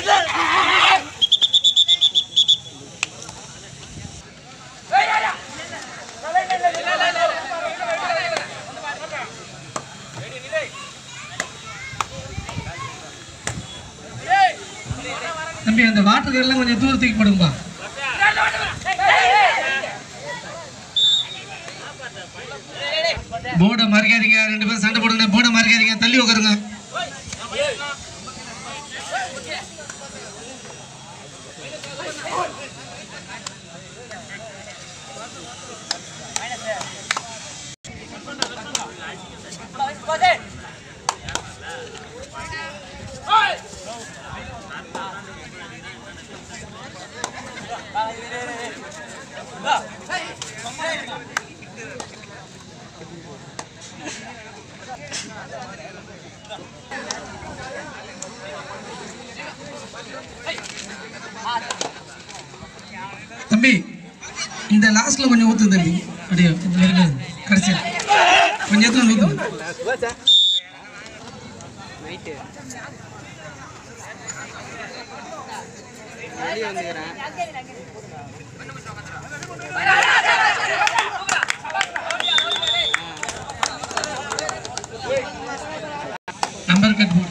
தம்பி அந்த வாட்டர் எல்லாம் கொஞ்சம் தூரத்துக்கு போடுங்கப்பா போர்டை மறைக்காதீங்க ரெண்டு பேரும் சண்டை போடுங்க போர்டை மறைக்காதீங்க தள்ளி உட்காருங்க தம்பி இந்த லாஸ்ட்ல கொஞ்சம் ஊத்து தம்பி அப்படியே கொஞ்சம் இருங்க கடைசியா கொஞ்சம் எடுத்து ஊத்துங்க நம்பர் கட் போடு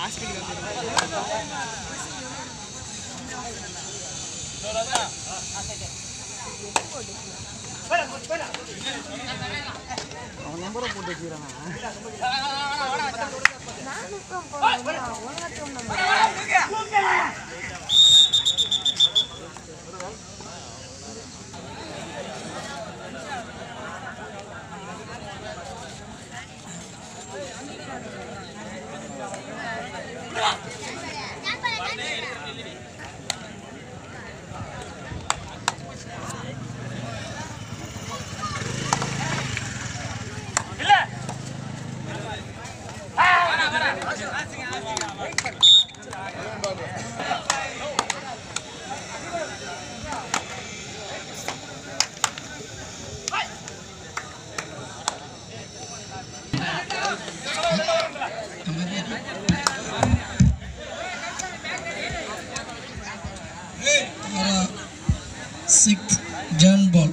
six John Paul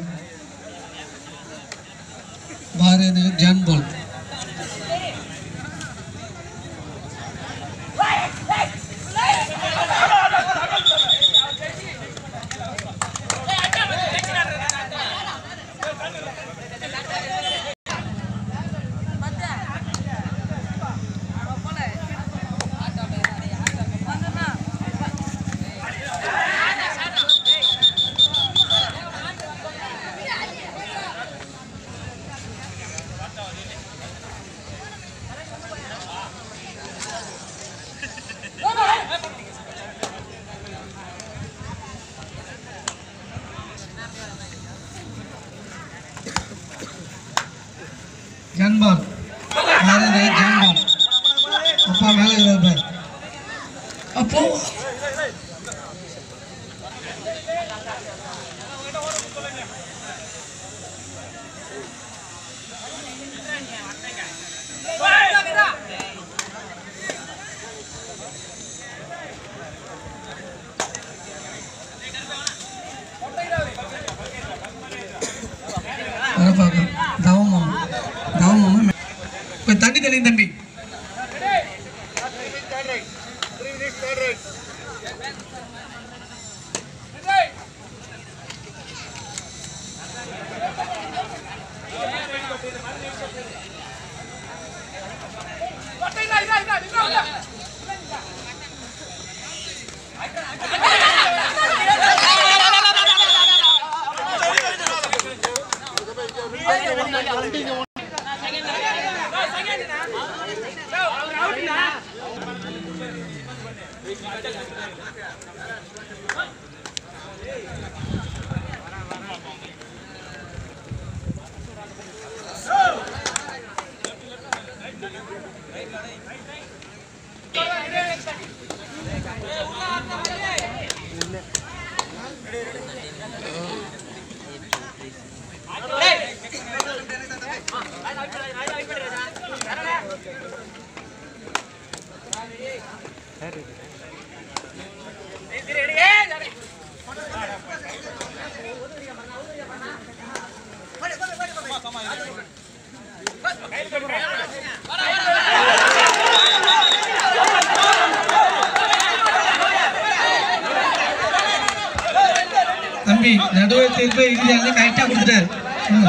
Bharathi John Paul John Paul Bharathi John Paul அப்பா மேலே இருக்கிறார் அப்போ வர பார்க்க தவமாமா தவமாமா கொஞ்சம் தண்ணி தெளியும் தம்பி தம்பி நடுவே திருப்பி இறுதியாக கரெக்டாக கொடுத்துட்டாரு ம்.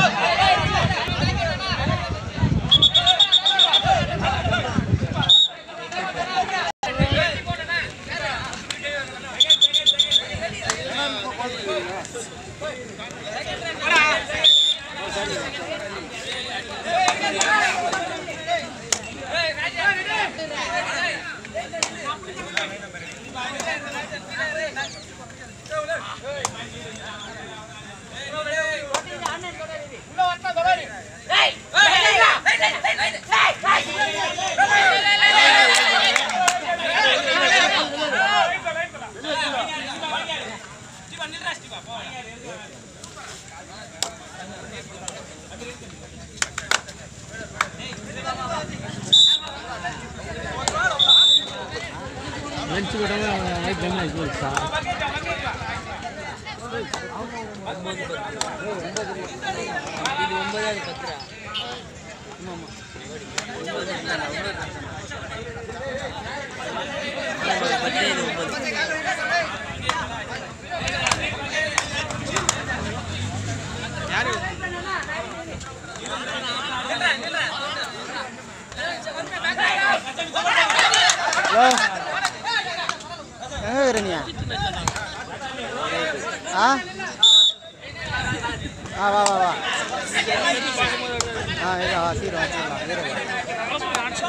ஹலோ எங்கே இருக்கிற நீ ஆ ஆ வா வா வா ஆ இதா வா சீக்கிரம் வச்சுக்கலாம் சீக்கிரம்